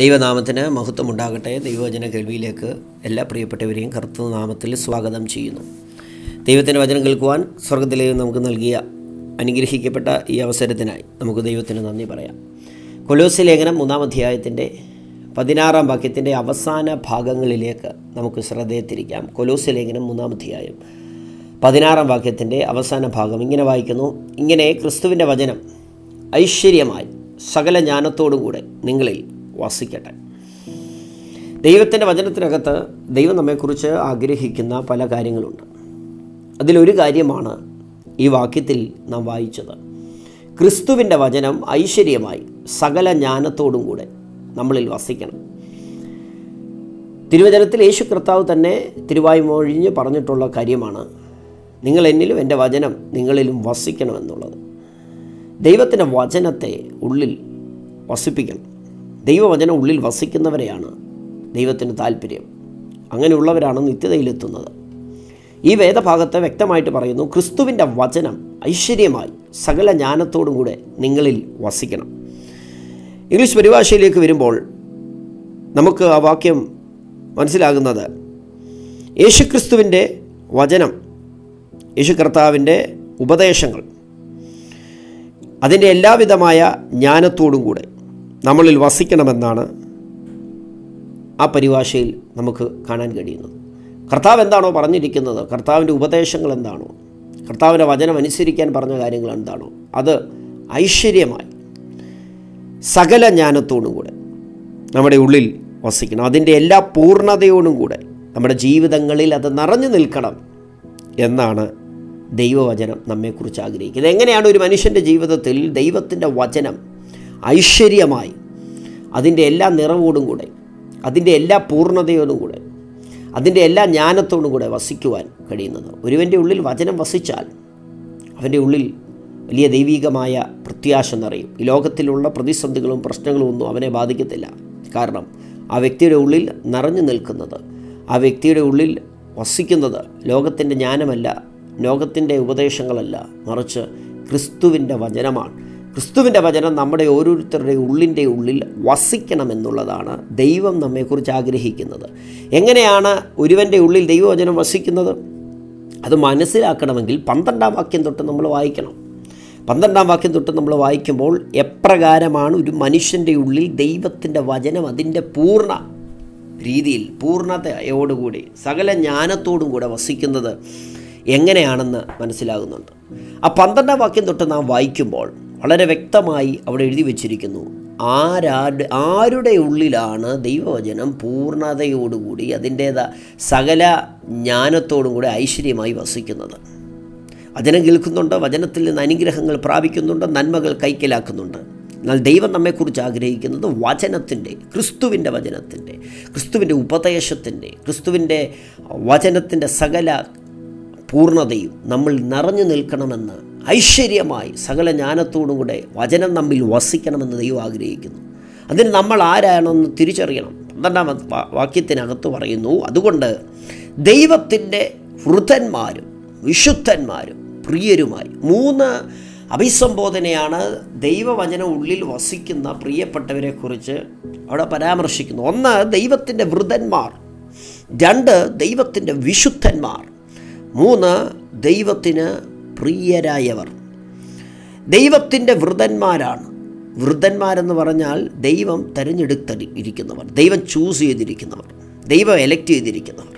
ദൈവനാമത്തിന് മഹത്വമുണ്ടാകട്ടെ ദൈവവചന കേൾവിയിലേക്ക് എല്ലാ പ്രിയപ്പെട്ടവരെയും കർത്തൃ നാമത്തിൽ സ്വാഗതം ചെയ്യുന്നു ദൈവത്തിൻ്റെ വചനം കേൾക്കുവാൻ സ്വർഗത്തിലെ നമുക്ക് നൽകിയ അനുഗ്രഹിക്കപ്പെട്ട ഈ അവസരത്തിനായി നമുക്ക് ദൈവത്തിന് നന്ദി പറയാം കൊലോസി ലേഖനം മൂന്നാം അധ്യായത്തിൻ്റെ പതിനാറാം വാക്യത്തിൻ്റെ അവസാന ഭാഗങ്ങളിലേക്ക് നമുക്ക് ശ്രദ്ധയെ തിരിക്കാം കൊലോസി ലേഖനം മൂന്നാം അധ്യായം പതിനാറാം വാക്യത്തിൻ്റെ അവസാന ഭാഗം ഇങ്ങനെ വായിക്കുന്നു ഇങ്ങനെ ക്രിസ്തുവിൻ്റെ വചനം ഐശ്വര്യമായി സകല ജ്ഞാനത്തോടും കൂടെ നിങ്ങളിൽ വസിക്കട്ടെ ദൈവത്തിൻ്റെ വചനത്തിനകത്ത് ദൈവം നമ്മെക്കുറിച്ച് ആഗ്രഹിക്കുന്ന പല കാര്യങ്ങളുണ്ട് അതിലൊരു കാര്യമാണ് ഈ വാക്യത്തിൽ നാം വായിച്ചത് ക്രിസ്തുവിൻ്റെ വചനം ഐശ്വര്യമായി സകല ജ്ഞാനത്തോടും കൂടെ നമ്മളിൽ വസിക്കണം തിരുവചനത്തിൽ യേശു കർത്താവ് തന്നെ തിരുവായി മൊഴിഞ്ഞ് പറഞ്ഞിട്ടുള്ള കാര്യമാണ് നിങ്ങൾ എന്നിലും എൻ്റെ വചനം നിങ്ങളിലും വസിക്കണമെന്നുള്ളത് ദൈവത്തിൻ്റെ വചനത്തെ ഉള്ളിൽ വസിപ്പിക്കണം ദൈവവചനം ഉള്ളിൽ വസിക്കുന്നവരെയാണ് ദൈവത്തിന് താല്പര്യം അങ്ങനെയുള്ളവരാണ് നിത്യതയിലെത്തുന്നത് ഈ വേദഭാഗത്ത് വ്യക്തമായിട്ട് പറയുന്നു ക്രിസ്തുവിൻ്റെ വചനം ഐശ്വര്യമായി സകല ജ്ഞാനത്തോടും കൂടെ നിങ്ങളിൽ വസിക്കണം ഇംഗ്ലീഷ് പരിഭാഷയിലേക്ക് വരുമ്പോൾ നമുക്ക് ആ വാക്യം മനസ്സിലാകുന്നത് യേശുക്രിസ്തുവിൻ്റെ വചനം യേശു കർത്താവിൻ്റെ ഉപദേശങ്ങൾ അതിൻ്റെ എല്ലാവിധമായ ജ്ഞാനത്തോടും കൂടെ നമ്മളിൽ വസിക്കണമെന്നാണ് ആ പരിഭാഷയിൽ നമുക്ക് കാണാൻ കഴിയുന്നത് കർത്താവ് എന്താണോ പറഞ്ഞിരിക്കുന്നത് കർത്താവിൻ്റെ ഉപദേശങ്ങൾ എന്താണോ കർത്താവിൻ്റെ വചനം അനുസരിക്കാൻ പറഞ്ഞ കാര്യങ്ങൾ എന്താണോ അത് ഐശ്വര്യമായി സകല ജ്ഞാനത്തോടും കൂടെ നമ്മുടെ ഉള്ളിൽ വസിക്കണം അതിൻ്റെ എല്ലാ പൂർണ്ണതയോടും കൂടെ നമ്മുടെ ജീവിതങ്ങളിൽ അത് നിറഞ്ഞു നിൽക്കണം എന്നാണ് ദൈവവചനം നമ്മെക്കുറിച്ച് ആഗ്രഹിക്കുന്നത് എങ്ങനെയാണ് ഒരു മനുഷ്യൻ്റെ ജീവിതത്തിൽ ദൈവത്തിൻ്റെ വചനം ഐശ്വര്യമായി അതിൻ്റെ എല്ലാ നിറവോടും കൂടെ അതിൻ്റെ എല്ലാ പൂർണ്ണതയോടും കൂടെ അതിൻ്റെ എല്ലാ ജ്ഞാനത്തോടും കൂടെ വസിക്കുവാൻ കഴിയുന്നത് ഒരുവൻ്റെ ഉള്ളിൽ വചനം വസിച്ചാൽ അവൻ്റെ ഉള്ളിൽ വലിയ ദൈവികമായ പ്രത്യാശ നിറയും ഈ ലോകത്തിലുള്ള പ്രതിസന്ധികളും പ്രശ്നങ്ങളും ഒന്നും അവനെ ബാധിക്കത്തില്ല കാരണം ആ വ്യക്തിയുടെ ഉള്ളിൽ നിറഞ്ഞു നിൽക്കുന്നത് ആ വ്യക്തിയുടെ ഉള്ളിൽ വസിക്കുന്നത് ലോകത്തിൻ്റെ ജ്ഞാനമല്ല ലോകത്തിൻ്റെ ഉപദേശങ്ങളല്ല മറിച്ച് ക്രിസ്തുവിൻ്റെ വചനമാണ് ക്രിസ്തുവിൻ്റെ വചനം നമ്മുടെ ഓരോരുത്തരുടെ ഉള്ളിൻ്റെ ഉള്ളിൽ വസിക്കണമെന്നുള്ളതാണ് ദൈവം നമ്മെക്കുറിച്ച് ആഗ്രഹിക്കുന്നത് എങ്ങനെയാണ് ഒരുവൻ്റെ ഉള്ളിൽ ദൈവവചനം വസിക്കുന്നത് അത് മനസ്സിലാക്കണമെങ്കിൽ പന്ത്രണ്ടാം വാക്യം തൊട്ട് നമ്മൾ വായിക്കണം പന്ത്രണ്ടാം വാക്യം തൊട്ട് നമ്മൾ വായിക്കുമ്പോൾ എപ്രകാരമാണ് ഒരു മനുഷ്യൻ്റെ ഉള്ളിൽ ദൈവത്തിൻ്റെ വചനം അതിൻ്റെ പൂർണ്ണ രീതിയിൽ പൂർണ്ണതയോടുകൂടി സകല ജ്ഞാനത്തോടും കൂടെ വസിക്കുന്നത് എങ്ങനെയാണെന്ന് മനസ്സിലാകുന്നുണ്ട് ആ പന്ത്രണ്ടാം വാക്യം തൊട്ട് നാം വായിക്കുമ്പോൾ വളരെ വ്യക്തമായി അവിടെ എഴുതി വച്ചിരിക്കുന്നു ആരാട് ആരുടെ ഉള്ളിലാണ് ദൈവവചനം പൂർണ്ണതയോടുകൂടി അതിൻ്റേത സകല ജ്ഞാനത്തോടും കൂടി ഐശ്വര്യമായി വസിക്കുന്നത് വചനം കേൾക്കുന്നുണ്ട് വചനത്തിൽ നിന്ന് അനുഗ്രഹങ്ങൾ പ്രാപിക്കുന്നുണ്ട് നന്മകൾ കൈക്കലാക്കുന്നുണ്ട് എന്നാൽ ദൈവം നമ്മെക്കുറിച്ച് ആഗ്രഹിക്കുന്നത് വചനത്തിൻ്റെ ക്രിസ്തുവിൻ്റെ വചനത്തിൻ്റെ ക്രിസ്തുവിൻ്റെ ഉപദേശത്തിൻ്റെ ക്രിസ്തുവിൻ്റെ വചനത്തിൻ്റെ സകല പൂർണ്ണതയും നമ്മൾ നിറഞ്ഞു നിൽക്കണമെന്ന് ഐശ്വര്യമായി സകല ജ്ഞാനത്തോടും കൂടെ വചനം നമ്മിൽ വസിക്കണമെന്ന് ദൈവം ആഗ്രഹിക്കുന്നു അതിന് നമ്മൾ ആരാണെന്ന് തിരിച്ചറിയണം പന്ത്രണ്ടാം വാക്യത്തിനകത്ത് പറയുന്നു അതുകൊണ്ട് ദൈവത്തിൻ്റെ വൃതന്മാരും വിശുദ്ധന്മാരും പ്രിയരുമായി മൂന്ന് അഭിസംബോധനയാണ് ദൈവവചനം ഉള്ളിൽ വസിക്കുന്ന പ്രിയപ്പെട്ടവരെക്കുറിച്ച് അവിടെ പരാമർശിക്കുന്നു ഒന്ന് ദൈവത്തിൻ്റെ വൃതന്മാർ രണ്ട് ദൈവത്തിൻ്റെ വിശുദ്ധന്മാർ മൂന്ന് ദൈവത്തിന് പ്രിയരായവർ ദൈവത്തിൻ്റെ വൃതന്മാരാണ് വൃതന്മാരെന്ന് പറഞ്ഞാൽ ദൈവം തിരഞ്ഞെടുത്ത ഇരിക്കുന്നവർ ദൈവം ചൂസ് ചെയ്തിരിക്കുന്നവർ ദൈവം എലക്ട് ചെയ്തിരിക്കുന്നവർ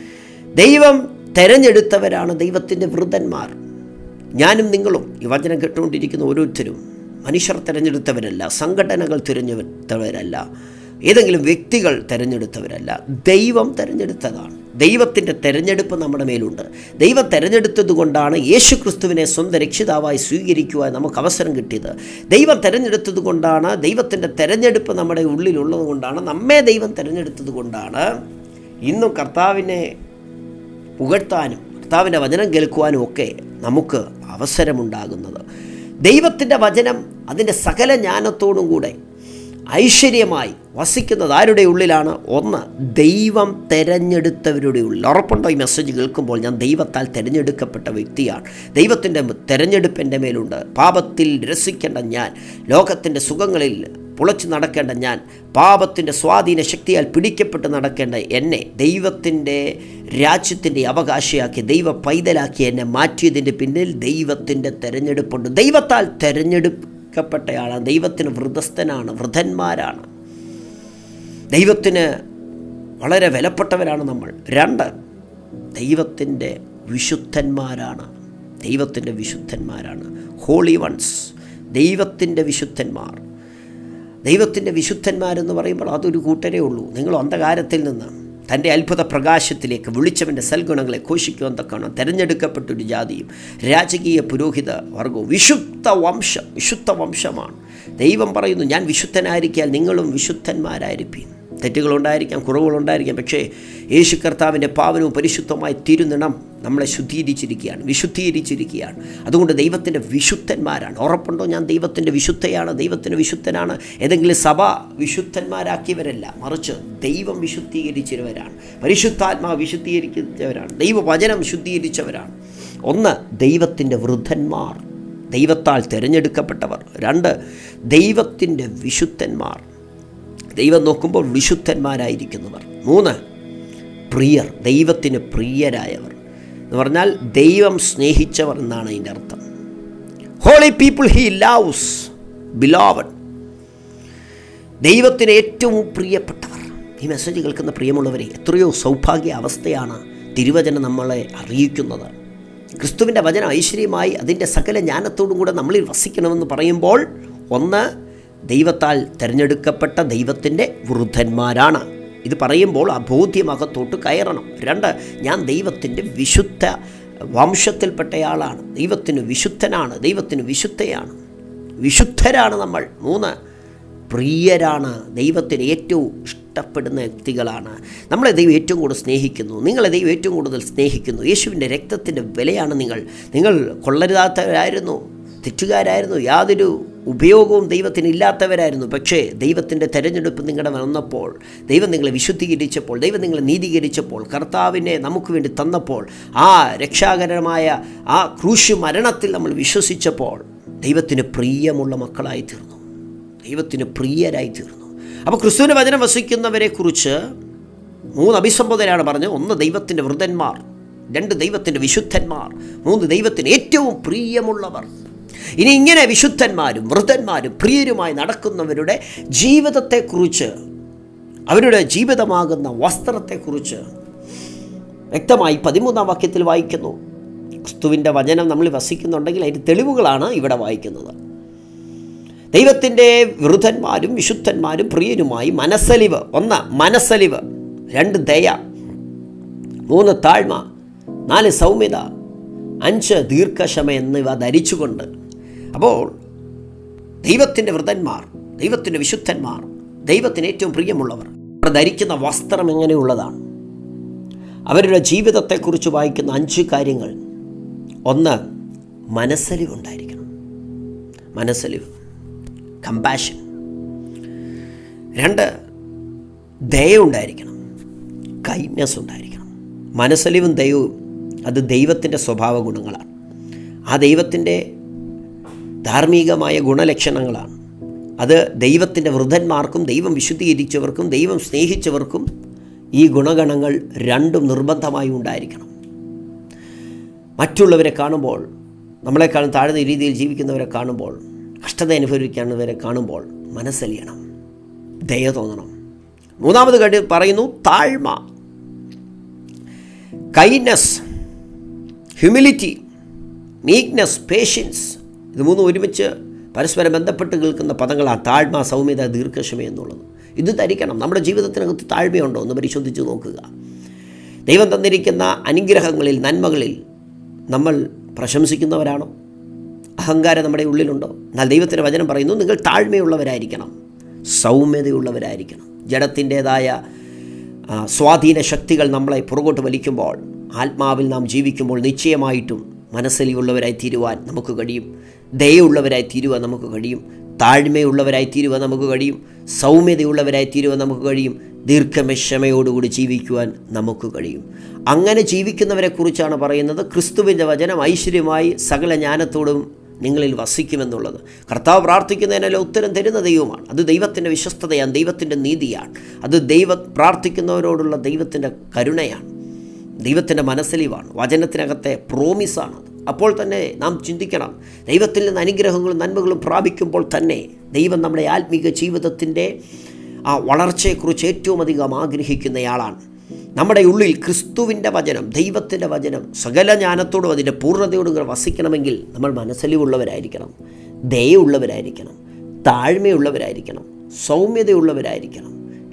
ദൈവം തിരഞ്ഞെടുത്തവരാണ് ദൈവത്തിൻ്റെ വൃതന്മാർ ഞാനും നിങ്ങളും ഈ വചനം കേട്ടുകൊണ്ടിരിക്കുന്ന ഓരോരുത്തരും മനുഷ്യർ തിരഞ്ഞെടുത്തവരല്ല സംഘടനകൾ തിരഞ്ഞെടുത്തവരല്ല ഏതെങ്കിലും വ്യക്തികൾ തിരഞ്ഞെടുത്തവരല്ല ദൈവം തിരഞ്ഞെടുത്തതാണ് ദൈവത്തിൻ്റെ തിരഞ്ഞെടുപ്പ് നമ്മുടെ മേലുണ്ട് ദൈവം തിരഞ്ഞെടുത്തത് കൊണ്ടാണ് യേശു ക്രിസ്തുവിനെ സ്വന്തം രക്ഷിതാവായി സ്വീകരിക്കുവാൻ നമുക്ക് അവസരം കിട്ടിയത് ദൈവം തിരഞ്ഞെടുത്തത് കൊണ്ടാണ് ദൈവത്തിൻ്റെ തിരഞ്ഞെടുപ്പ് നമ്മുടെ ഉള്ളിലുള്ളത് കൊണ്ടാണ് നമ്മെ ദൈവം തിരഞ്ഞെടുത്തത് കൊണ്ടാണ് ഇന്നും കർത്താവിനെ പുകഴ്ത്താനും കർത്താവിൻ്റെ വചനം കേൾക്കുവാനും ഒക്കെ നമുക്ക് അവസരമുണ്ടാകുന്നത് ദൈവത്തിൻ്റെ വചനം അതിൻ്റെ സകല ജ്ഞാനത്തോടും കൂടെ ഐശ്വര്യമായി വസിക്കുന്നത് ആരുടെ ഉള്ളിലാണ് ഒന്ന് ദൈവം തിരഞ്ഞെടുത്തവരുടെ ഉള്ളിൽ ഉറപ്പുണ്ടോ ഈ മെസ്സേജ് കേൾക്കുമ്പോൾ ഞാൻ ദൈവത്താൽ തിരഞ്ഞെടുക്കപ്പെട്ട വ്യക്തിയാണ് ദൈവത്തിൻ്റെ തിരഞ്ഞെടുപ്പ് എൻ്റെ മേലുണ്ട് പാപത്തിൽ രസിക്കേണ്ട ഞാൻ ലോകത്തിൻ്റെ സുഖങ്ങളിൽ പുളച്ച് നടക്കേണ്ട ഞാൻ പാപത്തിൻ്റെ സ്വാധീന ശക്തിയാൽ പിടിക്കപ്പെട്ട് നടക്കേണ്ട എന്നെ ദൈവത്തിൻ്റെ രാജ്യത്തിൻ്റെ അവകാശിയാക്കി ദൈവ പൈതലാക്കി എന്നെ മാറ്റിയതിൻ്റെ പിന്നിൽ ദൈവത്തിൻ്റെ തെരഞ്ഞെടുപ്പുണ്ട് ദൈവത്താൽ തെരഞ്ഞെടുക്കപ്പെട്ടയാളാണ് ദൈവത്തിന് വൃതസ്ഥനാണ് വൃദ്ധന്മാരാണ് ദൈവത്തിന് വളരെ വിലപ്പെട്ടവരാണ് നമ്മൾ രണ്ട് ദൈവത്തിൻ്റെ വിശുദ്ധന്മാരാണ് ദൈവത്തിൻ്റെ വിശുദ്ധന്മാരാണ് ഹോളി വൺസ് ദൈവത്തിൻ്റെ വിശുദ്ധന്മാർ ദൈവത്തിൻ്റെ വിശുദ്ധന്മാരെന്ന് പറയുമ്പോൾ അതൊരു കൂട്ടരേ ഉള്ളൂ നിങ്ങൾ അന്ധകാരത്തിൽ നിന്ന് തൻ്റെ അത്ഭുത പ്രകാശത്തിലേക്ക് വിളിച്ചവൻ്റെ സൽഗുണങ്ങളെ ഘോഷിക്കുവാൻ തക്കണം തിരഞ്ഞെടുക്കപ്പെട്ടൊരു ജാതിയും രാജകീയ പുരോഹിത വർഗവും വിശുദ്ധ വംശം വിശുദ്ധ വംശമാണ് ദൈവം പറയുന്നു ഞാൻ വിശുദ്ധനായിരിക്കാൻ നിങ്ങളും വിശുദ്ധന്മാരായിരിക്കും തെറ്റുകളുണ്ടായിരിക്കാം കുറവുകളുണ്ടായിരിക്കാം പക്ഷേ യേശു കർത്താവിൻ്റെ പാവനവും പരിശുദ്ധമായ തിരുനിണം നമ്മളെ ശുദ്ധീകരിച്ചിരിക്കുകയാണ് വിശുദ്ധീകരിച്ചിരിക്കുകയാണ് അതുകൊണ്ട് ദൈവത്തിൻ്റെ വിശുദ്ധന്മാരാണ് ഉറപ്പുണ്ടോ ഞാൻ ദൈവത്തിൻ്റെ വിശുദ്ധയാണ് ദൈവത്തിൻ്റെ വിശുദ്ധനാണ് ഏതെങ്കിലും സഭ വിശുദ്ധന്മാരാക്കിയവരല്ല മറിച്ച് ദൈവം വിശുദ്ധീകരിച്ചവരാണ് പരിശുദ്ധാത്മാവ് വിശുദ്ധീകരിച്ചവരാണ് ദൈവവചനം ശുദ്ധീകരിച്ചവരാണ് ഒന്ന് ദൈവത്തിൻ്റെ വൃദ്ധന്മാർ ദൈവത്താൽ തിരഞ്ഞെടുക്കപ്പെട്ടവർ രണ്ട് ദൈവത്തിൻ്റെ വിശുദ്ധന്മാർ ദൈവം നോക്കുമ്പോൾ വിശുദ്ധന്മാരായിരിക്കുന്നവർ മൂന്ന് പ്രിയർ ദൈവത്തിന് പ്രിയരായവർ എന്ന് പറഞ്ഞാൽ ദൈവം സ്നേഹിച്ചവർ എന്നാണ് അതിൻ്റെ അർത്ഥം holy people he loves beloved one ദൈവത്തിന് ഏറ്റവും പ്രിയപ്പെട്ടവർ ഈ മെസ്സേജ് കേൾക്കുന്ന പ്രിയമുള്ളവരെ എത്രയോ സൗഭാഗ്യ അവസ്ഥയാണ് തിരുവചനം നമ്മളെ അറിയിക്കുന്നത് ക്രിസ്തുവിൻ്റെ വചനം ഐശ്വര്യമായി അതിൻ്റെ സകല ജ്ഞാനത്തോടും കൂടെ നമ്മളിൽ വസിക്കണമെന്ന് പറയുമ്പോൾ ഒന്ന് ദൈവത്താൽ തിരഞ്ഞെടുക്കപ്പെട്ട ദൈവത്തിൻ്റെ വൃദ്ധന്മാരാണ് ഇത് പറയുമ്പോൾ ആ ബോധ്യമകത്തോട്ട് കയറണം രണ്ട് ഞാൻ ദൈവത്തിൻ്റെ വിശുദ്ധ വംശത്തിൽപ്പെട്ടയാളാണ് ദൈവത്തിന് വിശുദ്ധനാണ് ദൈവത്തിന് വിശുദ്ധയാണ് വിശുദ്ധരാണ് നമ്മൾ മൂന്ന് പ്രിയരാണ് ദൈവത്തിന് ഏറ്റവും ഇഷ്ടപ്പെടുന്ന വ്യക്തികളാണ് നമ്മളെ ദൈവം ഏറ്റവും കൂടുതൽ സ്നേഹിക്കുന്നു നിങ്ങളെ ദൈവം ഏറ്റവും കൂടുതൽ സ്നേഹിക്കുന്നു യേശുവിൻ്റെ രക്തത്തിൻ്റെ വിലയാണ് നിങ്ങൾ നിങ്ങൾ കൊള്ളരുതാത്തവരായിരുന്നു തെറ്റുകാരായിരുന്നു യാതൊരു ഉപയോഗവും ദൈവത്തിന് ഇല്ലാത്തവരായിരുന്നു പക്ഷേ ദൈവത്തിൻ്റെ തെരഞ്ഞെടുപ്പ് നിങ്ങളുടെ വന്നപ്പോൾ ദൈവം നിങ്ങളെ വിശുദ്ധീകരിച്ചപ്പോൾ ദൈവം നിങ്ങളെ നീതീകരിച്ചപ്പോൾ കർത്താവിനെ നമുക്ക് വേണ്ടി തന്നപ്പോൾ ആ രക്ഷാകരമായ ആ ക്രൂശ് മരണത്തിൽ നമ്മൾ വിശ്വസിച്ചപ്പോൾ ദൈവത്തിന് പ്രിയമുള്ള മക്കളായി തീർന്നു ദൈവത്തിന് പ്രിയരായി തീർന്നു അപ്പോൾ ക്രിസ്തുവിൻ്റെ വചനം വസിക്കുന്നവരെ കുറിച്ച് മൂന്ന് അഭിസംബോധനയാണ് പറഞ്ഞത് ഒന്ന് ദൈവത്തിൻ്റെ വൃദ്ധന്മാർ രണ്ട് ദൈവത്തിൻ്റെ വിശുദ്ധന്മാർ മൂന്ന് ദൈവത്തിന് ഏറ്റവും പ്രിയമുള്ളവർ ഇനി ഇങ്ങനെ വിശുദ്ധന്മാരും വൃദ്ധന്മാരും പ്രിയരുമായി നടക്കുന്നവരുടെ ജീവിതത്തെക്കുറിച്ച് അവരുടെ ജീവിതമാകുന്ന വസ്ത്രത്തെക്കുറിച്ച് വ്യക്തമായി പതിമൂന്നാം വാക്യത്തിൽ വായിക്കുന്നു ക്രിസ്തുവിൻ്റെ വചനം നമ്മൾ വസിക്കുന്നുണ്ടെങ്കിൽ അതിൻ്റെ തെളിവുകളാണ് ഇവിടെ വായിക്കുന്നത് ദൈവത്തിൻ്റെ വൃദ്ധന്മാരും വിശുദ്ധന്മാരും പ്രിയരുമായി മനസ്സലിവ് ഒന്ന് മനസ്സലിവ് രണ്ട് ദയ മൂന്ന് താഴ്മ നാല് സൗമ്യത അഞ്ച് ദീർഘക്ഷമ എന്നിവ ധരിച്ചുകൊണ്ട് അപ്പോൾ ദൈവത്തിൻ്റെ വൃതന്മാർ ദൈവത്തിൻ്റെ വിശുദ്ധന്മാർ ദൈവത്തിന് ഏറ്റവും പ്രിയമുള്ളവർ അവർ ധരിക്കുന്ന വസ്ത്രം എങ്ങനെയുള്ളതാണ് അവരുടെ ജീവിതത്തെക്കുറിച്ച് വായിക്കുന്ന അഞ്ച് കാര്യങ്ങൾ ഒന്ന് മനസ്സലിവുണ്ടായിരിക്കണം മനസ്സലിവ് കമ്പാഷൻ രണ്ട് ദയ ഉണ്ടായിരിക്കണം കൈൻഡ്നെസ് ഉണ്ടായിരിക്കണം മനസ്സലിവും ദയവും അത് ദൈവത്തിൻ്റെ സ്വഭാവ ഗുണങ്ങളാണ് ആ ദൈവത്തിൻ്റെ ധാർമ്മികമായ ഗുണലക്ഷണങ്ങളാണ് അത് ദൈവത്തിൻ്റെ വൃദ്ധന്മാർക്കും ദൈവം വിശുദ്ധീകരിച്ചവർക്കും ദൈവം സ്നേഹിച്ചവർക്കും ഈ ഗുണഗണങ്ങൾ രണ്ടും നിർബന്ധമായി ഉണ്ടായിരിക്കണം മറ്റുള്ളവരെ കാണുമ്പോൾ നമ്മളെക്കാളും താഴ്ന്ന രീതിയിൽ ജീവിക്കുന്നവരെ കാണുമ്പോൾ കഷ്ടത അനുഭവിക്കുന്നവരെ കാണുമ്പോൾ മനസ്സലിയണം ദയ തോന്നണം മൂന്നാമത് കണ്ടി പറയുന്നു താഴ്മ കൈൻഡ്നസ് ഹ്യൂമിലിറ്റി മീക്നെസ് പേഷ്യൻസ് ഇത് മൂന്നും ഒരുമിച്ച് പരസ്പരം ബന്ധപ്പെട്ട് കേൾക്കുന്ന പദങ്ങളാണ് താഴ്മ സൗമ്യത ദീർഘക്ഷമ എന്നുള്ളത് ഇത് ധരിക്കണം നമ്മുടെ ജീവിതത്തിനകത്ത് താഴ്മയുണ്ടോ എന്ന് പരിശോധിച്ച് നോക്കുക ദൈവം തന്നിരിക്കുന്ന അനുഗ്രഹങ്ങളിൽ നന്മകളിൽ നമ്മൾ പ്രശംസിക്കുന്നവരാണോ അഹങ്കാരം നമ്മുടെ ഉള്ളിലുണ്ടോ എന്നാൽ ദൈവത്തിൻ്റെ വചനം പറയുന്നു നിങ്ങൾ താഴ്മയുള്ളവരായിരിക്കണം സൗമ്യതയുള്ളവരായിരിക്കണം ജഡത്തിൻ്റേതായ ആ, സ്വാധീന ശക്തികൾ നമ്മളെ പുറകോട്ട് വലിക്കുമ്പോൾ ആത്മാവിൽ നാം ജീവിക്കുമ്പോൾ നിശ്ചയമായിട്ടും മനസ്സലിയുള്ളവരായി തീരുവാൻ നമുക്ക് കഴിയും ദയുള്ളവരായി തീരുവാൻ നമുക്ക് കഴിയും താഴ്മയുള്ളവരായി തീരുവാൻ നമുക്ക് കഴിയും സൗമ്യതയുള്ളവരായി തീരുവാൻ നമുക്ക് കഴിയും ദീർഘമക്ഷമയോടുകൂടി ജീവിക്കുവാൻ നമുക്ക് കഴിയും അങ്ങനെ ജീവിക്കുന്നവരെക്കുറിച്ചാണ് പറയുന്നത് ക്രിസ്തുവിൻ്റെ വചനം ഐശ്വര്യമായി സകല ജ്ഞാനത്തോടും നിങ്ങളിൽ വസിക്കുമെന്നുള്ളത് കർത്താവ് പ്രാർത്ഥിക്കുന്നതിനെല്ലാം ഉത്തരം തരുന്ന ദൈവമാണ് അത് ദൈവത്തിൻ്റെ വിശ്വസ്തതയാണ് ദൈവത്തിൻ്റെ നീതിയാണ് അത് ദൈവ പ്രാർത്ഥിക്കുന്നവരോടുള്ള ദൈവത്തിൻ്റെ കരുണയാണ് ദൈവത്തിൻ്റെ മനസ്സലിവാണ് വചനത്തിനകത്തെ പ്രോമിസാണ് അപ്പോൾ തന്നെ നാം ചിന്തിക്കണം ദൈവത്തിൽ നിന്ന് അനുഗ്രഹങ്ങളും നന്മകളും പ്രാപിക്കുമ്പോൾ തന്നെ ദൈവം നമ്മുടെ ആത്മീക ജീവിതത്തിൻ്റെ ആ വളർച്ചയെക്കുറിച്ച് ഏറ്റവും അധികം ആഗ്രഹിക്കുന്നയാളാണ് നമ്മുടെ ഉള്ളിൽ ക്രിസ്തുവിൻ്റെ വചനം ദൈവത്തിൻ്റെ വചനം സകല ജ്ഞാനത്തോടും അതിൻ്റെ പൂർണ്ണതയോടും കൂടെ വസിക്കണമെങ്കിൽ നമ്മൾ മനസ്സലിവുള്ളവരായിരിക്കണം ദയുള്ളവരായിരിക്കണം താഴ്മയുള്ളവരായിരിക്കണം സൗമ്യതയുള്ളവരായിരിക്കണം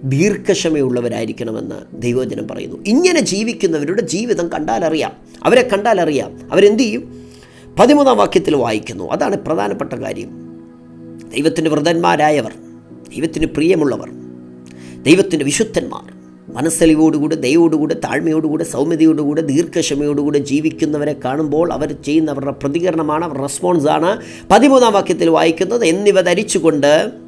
ദീർഘക്ഷമയുള്ളവരായിരിക്കണമെന്ന് ദൈവവചനം പറയുന്നു ഇങ്ങനെ ജീവിക്കുന്നവരുടെ ജീവിതം കണ്ടാലറിയാം അവരെ കണ്ടാലറിയാം അവരെന്ത് ചെയ്യും പതിമൂന്നാം വാക്യത്തിൽ വായിക്കുന്നു അതാണ് പ്രധാനപ്പെട്ട കാര്യം ദൈവത്തിൻ്റെ വ്രതന്മാരായവർ ദൈവത്തിന് പ്രിയമുള്ളവർ ദൈവത്തിൻ്റെ വിശുദ്ധന്മാർ മനസ്സലിവോടുകൂടെ ദയോടുകൂടെ താഴ്മയോടുകൂടെ സൗമ്യതയോടുകൂടെ ദീർഘക്ഷമയോടുകൂടെ ജീവിക്കുന്നവരെ കാണുമ്പോൾ അവർ ചെയ്യുന്ന അവരുടെ പ്രതികരണമാണ് അവരുടെ റെസ്പോൺസാണ് പതിമൂന്നാം വാക്യത്തിൽ വായിക്കുന്നത് എന്നിവ ധരിച്ചുകൊണ്ട്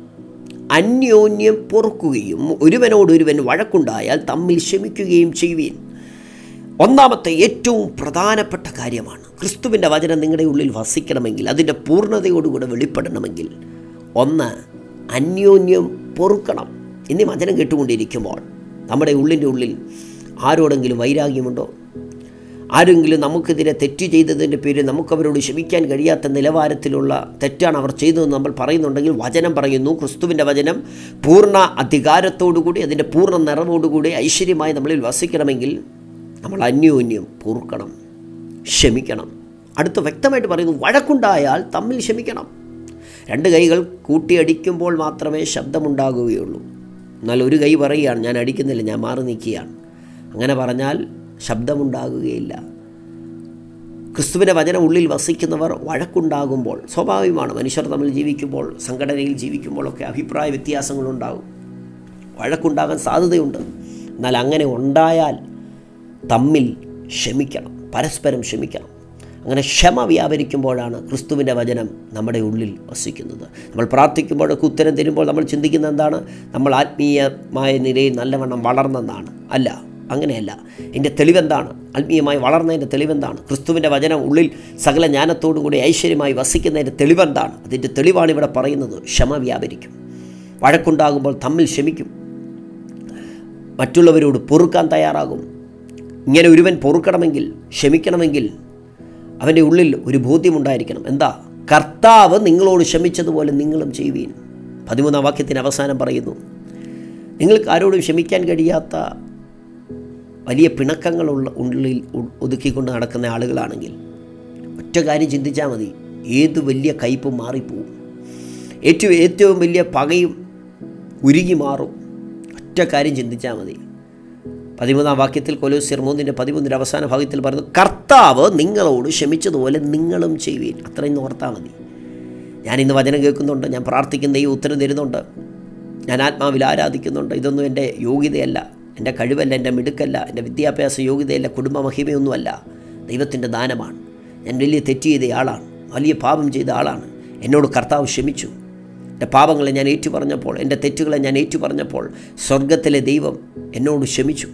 അന്യോന്യം പൊറുക്കുകയും ഒരുവനോടൊരുവൻ വഴക്കുണ്ടായാൽ തമ്മിൽ ക്ഷമിക്കുകയും ചെയ്യുവീൻ ഒന്നാമത്തെ ഏറ്റവും പ്രധാനപ്പെട്ട കാര്യമാണ് ക്രിസ്തുവിൻ്റെ വചനം നിങ്ങളുടെ ഉള്ളിൽ വസിക്കണമെങ്കിൽ അതിൻ്റെ പൂർണ്ണതയോടുകൂടെ വെളിപ്പെടണമെങ്കിൽ ഒന്ന് അന്യോന്യം പൊറുക്കണം എന്നീ വചനം കേട്ടുകൊണ്ടിരിക്കുമ്പോൾ നമ്മുടെ ഉള്ളിൻ്റെ ഉള്ളിൽ ആരോടെങ്കിലും വൈരാഗ്യമുണ്ടോ ആരെങ്കിലും നമുക്കെതിരെ തെറ്റ് ചെയ്തതിൻ്റെ പേരിൽ നമുക്കവരോട് ക്ഷമിക്കാൻ കഴിയാത്ത നിലവാരത്തിലുള്ള തെറ്റാണ് അവർ ചെയ്തതെന്ന് നമ്മൾ പറയുന്നുണ്ടെങ്കിൽ വചനം പറയുന്നു ക്രിസ്തുവിൻ്റെ വചനം പൂർണ്ണ അധികാരത്തോടുകൂടി അതിൻ്റെ പൂർണ്ണ നിറവോടുകൂടി ഐശ്വര്യമായി നമ്മളിൽ വസിക്കണമെങ്കിൽ നമ്മൾ അന്യോന്യം പൊറുക്കണം ക്ഷമിക്കണം അടുത്ത് വ്യക്തമായിട്ട് പറയുന്നു വഴക്കുണ്ടായാൽ തമ്മിൽ ക്ഷമിക്കണം രണ്ട് കൈകൾ കൂട്ടിയടിക്കുമ്പോൾ മാത്രമേ ശബ്ദമുണ്ടാകുകയുള്ളൂ എന്നാൽ ഒരു കൈ പറയുകയാണ് ഞാൻ അടിക്കുന്നില്ല ഞാൻ മാറി നിൽക്കുകയാണ് അങ്ങനെ പറഞ്ഞാൽ ശബ്ദമുണ്ടാകുകയില്ല ക്രിസ്തുവിൻ്റെ വചനം ഉള്ളിൽ വസിക്കുന്നവർ വഴക്കുണ്ടാകുമ്പോൾ സ്വാഭാവികമാണ് മനുഷ്യർ തമ്മിൽ ജീവിക്കുമ്പോൾ സംഘടനയിൽ ജീവിക്കുമ്പോഴൊക്കെ അഭിപ്രായ വ്യത്യാസങ്ങളുണ്ടാകും വഴക്കുണ്ടാകാൻ സാധ്യതയുണ്ട് എന്നാൽ അങ്ങനെ ഉണ്ടായാൽ തമ്മിൽ ക്ഷമിക്കണം പരസ്പരം ക്ഷമിക്കണം അങ്ങനെ ക്ഷമ വ്യാപരിക്കുമ്പോഴാണ് ക്രിസ്തുവിൻ്റെ വചനം നമ്മുടെ ഉള്ളിൽ വസിക്കുന്നത് നമ്മൾ പ്രാർത്ഥിക്കുമ്പോഴൊക്കെ ഉത്തരം തരുമ്പോൾ നമ്മൾ ചിന്തിക്കുന്നത് എന്താണ് നമ്മൾ ആത്മീയമായ നിലയിൽ നല്ലവണ്ണം വളർന്നെന്നാണ് അല്ല അങ്ങനെയല്ല എൻ്റെ തെളിവെന്താണ് ആത്മീയമായി വളർന്നതിൻ്റെ തെളിവെന്താണ് ക്രിസ്തുവിൻ്റെ വചനം ഉള്ളിൽ സകല ജ്ഞാനത്തോടു കൂടി ഐശ്വര്യമായി വസിക്കുന്നതിൻ്റെ തെളിവെന്താണ് അതിൻ്റെ തെളിവാണ് ഇവിടെ പറയുന്നത് ക്ഷമ വ്യാപരിക്കും വഴക്കുണ്ടാകുമ്പോൾ തമ്മിൽ ക്ഷമിക്കും മറ്റുള്ളവരോട് പൊറുക്കാൻ തയ്യാറാകും ഇങ്ങനെ ഒരുവൻ പൊറുക്കണമെങ്കിൽ ക്ഷമിക്കണമെങ്കിൽ അവൻ്റെ ഉള്ളിൽ ഒരു ബോധ്യമുണ്ടായിരിക്കണം എന്താ കർത്താവ് നിങ്ങളോട് ക്ഷമിച്ചതുപോലെ നിങ്ങളും ചെയ്യുവീൻ പതിമൂന്നാം വാക്യത്തിന് അവസാനം പറയുന്നു നിങ്ങൾക്ക് ആരോടും ക്ഷമിക്കാൻ കഴിയാത്ത വലിയ പിണക്കങ്ങളുള്ള ഉള്ളിൽ ഉ- ഒതുക്കിക്കൊണ്ട് നടക്കുന്ന ആളുകളാണെങ്കിൽ ഒറ്റ കാര്യം ചിന്തിച്ചാൽ മതി ഏത് വലിയ കയ്പും മാറിപ്പോവും ഏറ്റവും ഏറ്റവും വലിയ പകയും ഉരുകി മാറും ഒറ്റ കാര്യം ചിന്തിച്ചാൽ മതി പതിമൂന്നാം വാക്യത്തിൽ കൊലോസിയർ മൂന്നിൻ്റെ പതിമൂന്നിൻ്റെ അവസാന ഭാഗത്തിൽ പറയുന്നു കർത്താവ് നിങ്ങളോട് ക്ഷമിച്ചതുപോലെ നിങ്ങളും ചെയ്യുവീൻ അത്രയും ഓർത്താൽ മതി ഞാൻ ഇന്ന് വചനം കേൾക്കുന്നുണ്ട് ഞാൻ പ്രാർത്ഥിക്കുന്ന ഈ ഉത്തരം തരുന്നുണ്ട് ഞാൻ ആത്മാവിൽ ആരാധിക്കുന്നുണ്ട് ഇതൊന്നും എൻ്റെ യോഗ്യതയല്ല എൻ്റെ കഴിവല്ല എൻ്റെ മിടുക്കല്ല എൻ്റെ വിദ്യാഭ്യാസ യോഗ്യതയല്ല കുടുംബ മഹിമയൊന്നുമല്ല ദൈവത്തിൻ്റെ ദാനമാണ് ഞാൻ വലിയ തെറ്റ് ചെയ്ത ആളാണ് വലിയ പാപം ചെയ്ത ആളാണ് എന്നോട് കർത്താവ് ക്ഷമിച്ചു എൻ്റെ പാപങ്ങളെ ഞാൻ ഏറ്റു പറഞ്ഞപ്പോൾ എൻ്റെ തെറ്റുകളെ ഞാൻ ഏറ്റു പറഞ്ഞപ്പോൾ സ്വർഗത്തിലെ ദൈവം എന്നോട് ക്ഷമിച്ചു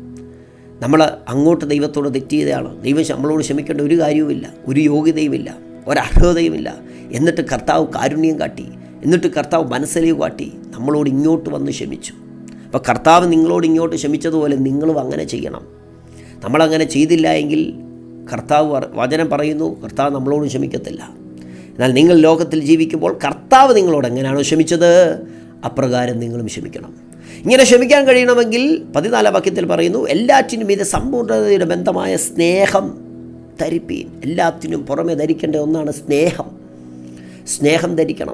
നമ്മൾ അങ്ങോട്ട് ദൈവത്തോട് തെറ്റ് ചെയ്തയാളോ ദൈവം നമ്മളോട് ക്ഷമിക്കേണ്ട ഒരു കാര്യവുമില്ല ഒരു യോഗ്യതയുമില്ല ഒരർഹതയുമില്ല എന്നിട്ട് കർത്താവ് കാരുണ്യം കാട്ടി എന്നിട്ട് കർത്താവ് മനസ്സലിവ് കാട്ടി നമ്മളോട് ഇങ്ങോട്ട് വന്ന് ക്ഷമിച്ചു അപ്പോൾ കർത്താവ് നിങ്ങളോട് ഇങ്ങോട്ട് ക്ഷമിച്ചതുപോലെ നിങ്ങളും അങ്ങനെ ചെയ്യണം നമ്മളങ്ങനെ ചെയ്തില്ല എങ്കിൽ കർത്താവ് പറ- വചനം പറയുന്നു കർത്താവ് നമ്മളോട് ക്ഷമിക്കത്തില്ല എന്നാൽ നിങ്ങൾ ലോകത്തിൽ ജീവിക്കുമ്പോൾ കർത്താവ് നിങ്ങളോട് എങ്ങനെയാണോ ക്ഷമിച്ചത് അപ്രകാരം നിങ്ങളും ക്ഷമിക്കണം ഇങ്ങനെ ക്ഷമിക്കാൻ കഴിയണമെങ്കിൽ പതിനാലാം വാക്യത്തിൽ പറയുന്നു എല്ലാറ്റിനും ഇത് സമ്പൂർണ്ണതയുടെ ബന്ധമായ സ്നേഹം ധരിപ്പീൻ എല്ലാത്തിനും പുറമെ ധരിക്കേണ്ട ഒന്നാണ് സ്നേഹം സ്നേഹം ധരിക്കണം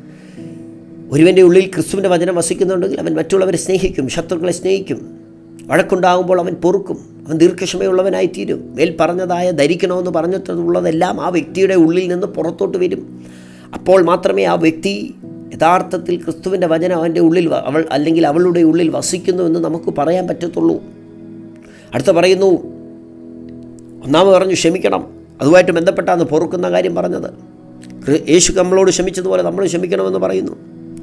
ഒരുവൻ്റെ ഉള്ളിൽ ക്രിസ്തുവിൻ്റെ വചനം വസിക്കുന്നുണ്ടെങ്കിൽ അവൻ മറ്റുള്ളവരെ സ്നേഹിക്കും ശത്രുക്കളെ സ്നേഹിക്കും വഴക്കുണ്ടാകുമ്പോൾ അവൻ പൊറുക്കും അവൻ ദീർഘക്ഷമയുള്ളവനായിത്തീരും മേൽ പറഞ്ഞതായ ധരിക്കണമെന്ന് പറഞ്ഞിട്ടുള്ളതെല്ലാം ആ വ്യക്തിയുടെ ഉള്ളിൽ നിന്ന് പുറത്തോട്ട് വരും അപ്പോൾ മാത്രമേ ആ വ്യക്തി യഥാർത്ഥത്തിൽ ക്രിസ്തുവിൻ്റെ വചനം അവൻ്റെ ഉള്ളിൽ വ- അവൾ അല്ലെങ്കിൽ അവളുടെ ഉള്ളിൽ വസിക്കുന്നു എന്ന് നമുക്ക് പറയാൻ പറ്റത്തുള്ളൂ അടുത്ത പറയുന്നു ഒന്നാമത് പറഞ്ഞു ക്ഷമിക്കണം അതുമായിട്ട് ബന്ധപ്പെട്ടാണ് പൊറുക്കുന്ന കാര്യം പറഞ്ഞത് ക്രി- യേശു നമ്മളോട് ക്ഷമിച്ചതുപോലെ നമ്മൾ ക്ഷമിക്കണമെന്ന് പറയുന്നു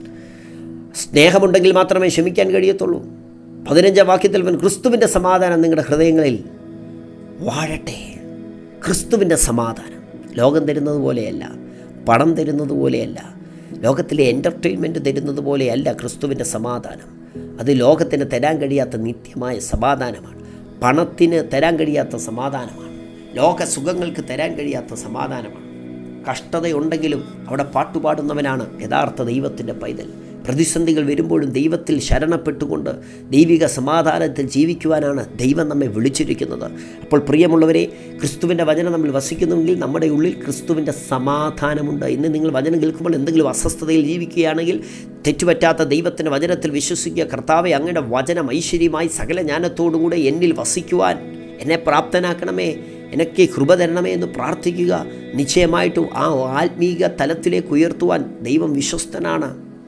സ്നേഹമുണ്ടെങ്കിൽ മാത്രമേ ക്ഷമിക്കാൻ കഴിയത്തുള്ളൂ പതിനഞ്ചാം വാക്യത്തിൽ അവൻ ക്രിസ്തുവിൻ്റെ സമാധാനം നിങ്ങളുടെ ഹൃദയങ്ങളിൽ വാഴട്ടെ ക്രിസ്തുവിൻ്റെ സമാധാനം ലോകം തരുന്നത് പോലെയല്ല പണം തരുന്നത് പോലെയല്ല ലോകത്തിലെ എൻ്റർടൈൻമെൻറ്റ് തരുന്നത് പോലെയല്ല ക്രിസ്തുവിൻ്റെ സമാധാനം അത് ലോകത്തിന് തരാൻ കഴിയാത്ത നിത്യമായ സമാധാനമാണ് പണത്തിന് തരാൻ കഴിയാത്ത സമാധാനമാണ് ലോക സുഖങ്ങൾക്ക് തരാൻ കഴിയാത്ത സമാധാനമാണ് കഷ്ടതയുണ്ടെങ്കിലും അവിടെ പാട്ടുപാടുന്നവനാണ് യഥാർത്ഥ ദൈവത്തിൻ്റെ പൈതൽ പ്രതിസന്ധികൾ വരുമ്പോഴും ദൈവത്തിൽ ശരണപ്പെട്ടുകൊണ്ട് ദൈവിക സമാധാനത്തിൽ ജീവിക്കുവാനാണ് ദൈവം നമ്മെ വിളിച്ചിരിക്കുന്നത് അപ്പോൾ പ്രിയമുള്ളവരെ ക്രിസ്തുവിൻ്റെ വചനം നമ്മൾ വസിക്കുന്നുവെങ്കിൽ നമ്മുടെ ഉള്ളിൽ ക്രിസ്തുവിൻ്റെ സമാധാനമുണ്ട് ഇന്ന് നിങ്ങൾ വചനം കേൾക്കുമ്പോൾ എന്തെങ്കിലും അസ്വസ്ഥതയിൽ ജീവിക്കുകയാണെങ്കിൽ തെറ്റുപറ്റാത്ത ദൈവത്തിൻ്റെ വചനത്തിൽ വിശ്വസിക്കുക കർത്താവെ അങ്ങയുടെ വചനം ഐശ്വര്യമായി സകല ജ്ഞാനത്തോടുകൂടെ എന്നിൽ വസിക്കുവാൻ എന്നെ പ്രാപ്തനാക്കണമേ എനിക്ക് കൃപ തരണമേ എന്ന് പ്രാർത്ഥിക്കുക നിശ്ചയമായിട്ടും ആ ആത്മീക തലത്തിലേക്ക് ഉയർത്തുവാൻ ദൈവം വിശ്വസ്തനാണ്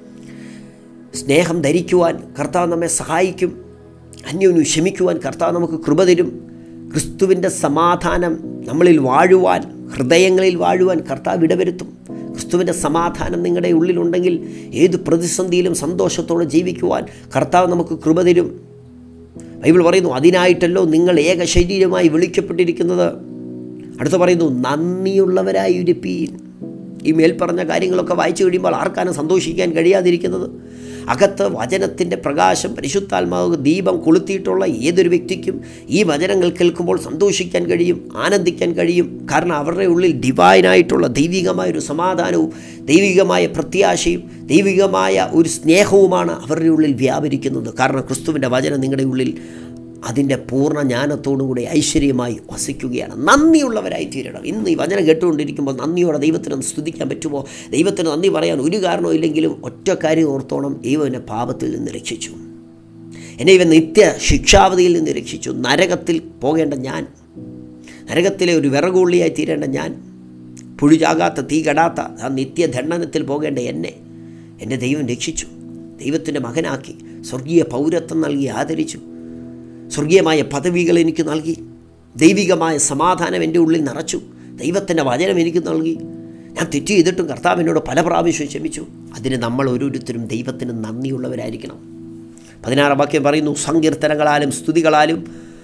സ്നേഹം ധരിക്കുവാൻ കർത്താവ് നമ്മെ സഹായിക്കും അന്യോന്യം ക്ഷമിക്കുവാൻ കർത്താവ് നമുക്ക് കൃപ തരും ക്രിസ്തുവിൻ്റെ സമാധാനം നമ്മളിൽ വാഴുവാൻ ഹൃദയങ്ങളിൽ വാഴുവാൻ കർത്താവ് ഇടവരുത്തും ക്രിസ്തുവിൻ്റെ സമാധാനം നിങ്ങളുടെ ഉള്ളിലുണ്ടെങ്കിൽ ഏത് പ്രതിസന്ധിയിലും സന്തോഷത്തോടെ ജീവിക്കുവാൻ കർത്താവ് നമുക്ക് കൃപ തരും ബൈബിൾ പറയുന്നു അതിനായിട്ടല്ലോ നിങ്ങൾ ഏക ശരീരമായി വിളിക്കപ്പെട്ടിരിക്കുന്നത് അടുത്ത് പറയുന്നു നന്ദിയുള്ളവരായി ഇരിപ്പീൻ ഈ മേൽപ്പറഞ്ഞ കാര്യങ്ങളൊക്കെ വായിച്ചു കഴിയുമ്പോൾ ആർക്കാണ് സന്തോഷിക്കാൻ കഴിയാതിരിക്കുന്നത് അകത്ത് വചനത്തിൻ്റെ പ്രകാശം പരിശുദ്ധാത്മാവ് ദീപം കൊളുത്തിയിട്ടുള്ള ഏതൊരു വ്യക്തിക്കും ഈ വചനങ്ങൾ കേൾക്കുമ്പോൾ സന്തോഷിക്കാൻ കഴിയും ആനന്ദിക്കാൻ കഴിയും കാരണം അവരുടെ ഉള്ളിൽ ഡിവൈനായിട്ടുള്ള ദൈവികമായ ഒരു സമാധാനവും ദൈവികമായ പ്രത്യാശയും ദൈവികമായ ഒരു സ്നേഹവുമാണ് അവരുടെ ഉള്ളിൽ വ്യാപരിക്കുന്നത് കാരണം ക്രിസ്തുവിൻ്റെ വചനം നിങ്ങളുടെ ഉള്ളിൽ അതിൻ്റെ പൂർണ്ണ ജ്ഞാനത്തോടുകൂടി ഐശ്വര്യമായി വസിക്കുകയാണ് നന്ദിയുള്ളവരായി തീരണം ഇന്ന് ഈ വചനം കേട്ടുകൊണ്ടിരിക്കുമ്പോൾ നന്ദിയോടെ ദൈവത്തിന് സ്തുതിക്കാൻ പറ്റുമോ ദൈവത്തിന് നന്ദി പറയാൻ ഒരു കാരണവും ഇല്ലെങ്കിലും ഒറ്റ കാര്യം ഓർത്തോണം ദൈവം എന്നെ പാപത്തിൽ നിന്ന് രക്ഷിച്ചു എന്നെ ഇവൻ നിത്യ ശിക്ഷാവധിയിൽ നിന്ന് രക്ഷിച്ചു നരകത്തിൽ പോകേണ്ട ഞാൻ നരകത്തിലെ ഒരു വിറകുള്ളിയായി തീരേണ്ട ഞാൻ പുഴുചാകാത്ത തീ കടാത്ത ആ നിത്യദണ്ഡനത്തിൽ പോകേണ്ട എന്നെ എൻ്റെ ദൈവം രക്ഷിച്ചു ദൈവത്തിൻ്റെ മകനാക്കി സ്വർഗീയ പൗരത്വം നൽകി ആദരിച്ചു സ്വർഗീയമായ പദവികൾ എനിക്ക് നൽകി ദൈവികമായ സമാധാനം എൻ്റെ ഉള്ളിൽ നിറച്ചു ദൈവത്തിൻ്റെ വചനം എനിക്ക് നൽകി ഞാൻ തെറ്റ് ചെയ്തിട്ടും കർത്താവിനോട് പല പ്രാവശ്യം ക്ഷമിച്ചു അതിന് നമ്മൾ ഓരോരുത്തരും ദൈവത്തിന് നന്ദിയുള്ളവരായിരിക്കണം പതിനാറാം വാക്യം പറയുന്നു സങ്കീർത്തനങ്ങളാലും സ്തുതികളാലും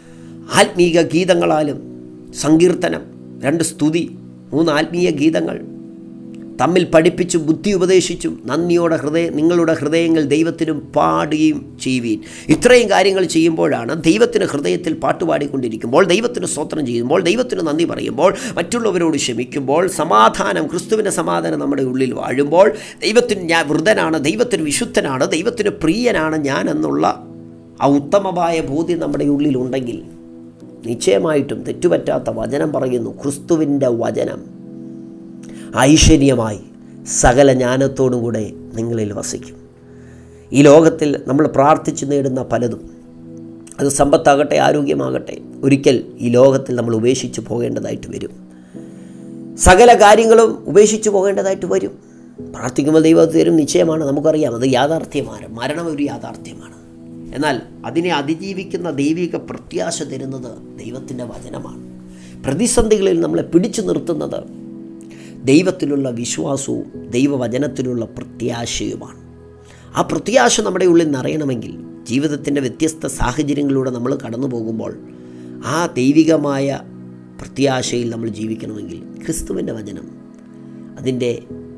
ആത്മീക ഗീതങ്ങളാലും സങ്കീർത്തനം രണ്ട് സ്തുതി മൂന്ന് ആത്മീയ ഗീതങ്ങൾ തമ്മിൽ പഠിപ്പിച്ചും ബുദ്ധി ഉപദേശിച്ചും നന്ദിയോടെ ഹൃദയ നിങ്ങളുടെ ഹൃദയങ്ങൾ ദൈവത്തിനും പാടുകയും ചെയ്യുവീൻ ഇത്രയും കാര്യങ്ങൾ ചെയ്യുമ്പോഴാണ് ദൈവത്തിന് ഹൃദയത്തിൽ പാട്ടുപാടിക്കൊണ്ടിരിക്കുമ്പോൾ ദൈവത്തിന് സ്തോത്രം ചെയ്യുമ്പോൾ ദൈവത്തിന് നന്ദി പറയുമ്പോൾ മറ്റുള്ളവരോട് ക്ഷമിക്കുമ്പോൾ സമാധാനം ക്രിസ്തുവിൻ്റെ സമാധാനം നമ്മുടെ ഉള്ളിൽ വാഴുമ്പോൾ ദൈവത്തിന് ഞാൻ വൃതനാണ് ദൈവത്തിന് വിശുദ്ധനാണ് ദൈവത്തിന് പ്രിയനാണ് ഞാൻ എന്നുള്ള ആ ഉത്തമമായ ബോധ്യം നമ്മുടെ ഉള്ളിലുണ്ടെങ്കിൽ നിശ്ചയമായിട്ടും തെറ്റുപറ്റാത്ത വചനം പറയുന്നു ക്രിസ്തുവിൻ്റെ വചനം ഐശ്വര്യമായി സകല ജ്ഞാനത്തോടും കൂടെ നിങ്ങളിൽ വസിക്കും ഈ ലോകത്തിൽ നമ്മൾ പ്രാർത്ഥിച്ച് നേടുന്ന പലതും അത് സമ്പത്താകട്ടെ ആരോഗ്യമാകട്ടെ ഒരിക്കൽ ഈ ലോകത്തിൽ നമ്മൾ ഉപേക്ഷിച്ച് പോകേണ്ടതായിട്ട് വരും സകല കാര്യങ്ങളും ഉപേക്ഷിച്ച് പോകേണ്ടതായിട്ട് വരും പ്രാർത്ഥിക്കുമ്പോൾ ദൈവത്തിൽ തരും നിശ്ചയമാണ് നമുക്കറിയാം അത് യാഥാർത്ഥ്യമാണ് മരണം ഒരു യാഥാർത്ഥ്യമാണ് എന്നാൽ അതിനെ അതിജീവിക്കുന്ന ദൈവിക പ്രത്യാശ തരുന്നത് ദൈവത്തിൻ്റെ വചനമാണ് പ്രതിസന്ധികളിൽ നമ്മളെ പിടിച്ചു നിർത്തുന്നത് ദൈവത്തിലുള്ള വിശ്വാസവും ദൈവവചനത്തിലുള്ള പ്രത്യാശയുമാണ് ആ പ്രത്യാശ നമ്മുടെ ഉള്ളിൽ നിറയണമെങ്കിൽ ജീവിതത്തിൻ്റെ വ്യത്യസ്ത സാഹചര്യങ്ങളിലൂടെ നമ്മൾ കടന്നു പോകുമ്പോൾ ആ ദൈവികമായ പ്രത്യാശയിൽ നമ്മൾ ജീവിക്കണമെങ്കിൽ ക്രിസ്തുവിൻ്റെ വചനം അതിൻ്റെ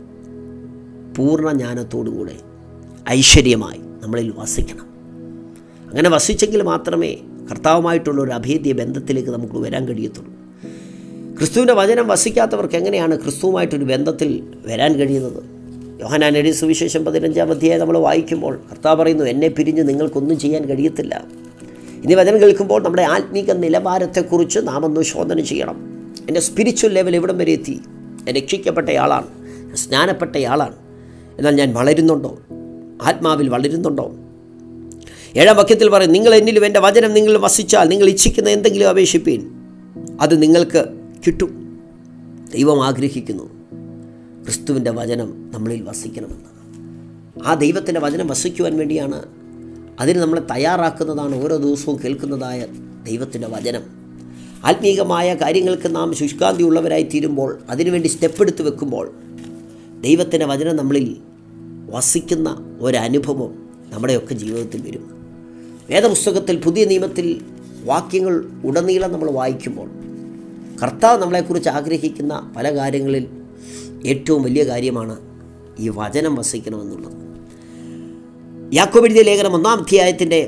പൂർണ്ണ ജ്ഞാനത്തോടുകൂടെ ഐശ്വര്യമായി നമ്മളിൽ വസിക്കണം അങ്ങനെ വസിച്ചെങ്കിൽ മാത്രമേ കർത്താവുമായിട്ടുള്ള ഒരു അഭേദ്യ ബന്ധത്തിലേക്ക് നമുക്ക് വരാൻ കഴിയത്തുള്ളൂ ക്രിസ്തുവിൻ്റെ വചനം വസിക്കാത്തവർക്ക് എങ്ങനെയാണ് ക്രിസ്തുവുമായിട്ടൊരു ബന്ധത്തിൽ വരാൻ കഴിയുന്നത് യോഹനാൻ എഴുതി സുവിശേഷം പതിനഞ്ചാം അധ്യായം നമ്മൾ വായിക്കുമ്പോൾ കർത്താവ് പറയുന്നു എന്നെ പിരിഞ്ഞ് നിങ്ങൾക്കൊന്നും ചെയ്യാൻ കഴിയത്തില്ല ഇനി വചനം കേൾക്കുമ്പോൾ നമ്മുടെ ആത്മീക നിലവാരത്തെക്കുറിച്ച് നാം ഒന്ന് ശോധന ചെയ്യണം എൻ്റെ സ്പിരിച്വൽ ലെവൽ എവിടം വരെ എത്തി ഞാൻ രക്ഷിക്കപ്പെട്ടയാളാണ് ഞാൻ സ്നാനപ്പെട്ടയാളാണ് എന്നാൽ ഞാൻ വളരുന്നുണ്ടോ ആത്മാവിൽ വളരുന്നുണ്ടോ ഏഴാം വാക്യത്തിൽ പറയും നിങ്ങൾ എന്നിലും എൻ്റെ വചനം നിങ്ങൾ വസിച്ചാൽ നിങ്ങൾ ഇച്ഛിക്കുന്ന എന്തെങ്കിലും അപേക്ഷിപ്പീൻ അത് നിങ്ങൾക്ക് കിട്ടും ദൈവം ആഗ്രഹിക്കുന്നു ക്രിസ്തുവിൻ്റെ വചനം നമ്മളിൽ വസിക്കണമെന്ന് ആ ദൈവത്തിൻ്റെ വചനം വസിക്കുവാൻ വേണ്ടിയാണ് അതിന് നമ്മളെ തയ്യാറാക്കുന്നതാണ് ഓരോ ദിവസവും കേൾക്കുന്നതായ ദൈവത്തിൻ്റെ വചനം ആത്മീകമായ കാര്യങ്ങൾക്ക് നാം ശുഷ്കാന്തി ഉള്ളവരായി തീരുമ്പോൾ അതിനുവേണ്ടി സ്റ്റെപ്പ് എടുത്ത് വെക്കുമ്പോൾ ദൈവത്തിൻ്റെ വചനം നമ്മളിൽ വസിക്കുന്ന ഒരനുഭവം നമ്മുടെയൊക്കെ ജീവിതത്തിൽ വരും വേദപുസ്തകത്തിൽ പുതിയ നിയമത്തിൽ വാക്യങ്ങൾ ഉടനീളം നമ്മൾ വായിക്കുമ്പോൾ കർത്താവ് നമ്മളെക്കുറിച്ച് ആഗ്രഹിക്കുന്ന പല കാര്യങ്ങളിൽ ഏറ്റവും വലിയ കാര്യമാണ് ഈ വചനം വസിക്കണമെന്നുള്ളത് യാക്കോബെഴുതിയ ലേഖനം ഒന്നാം അധ്യായത്തിൻ്റെ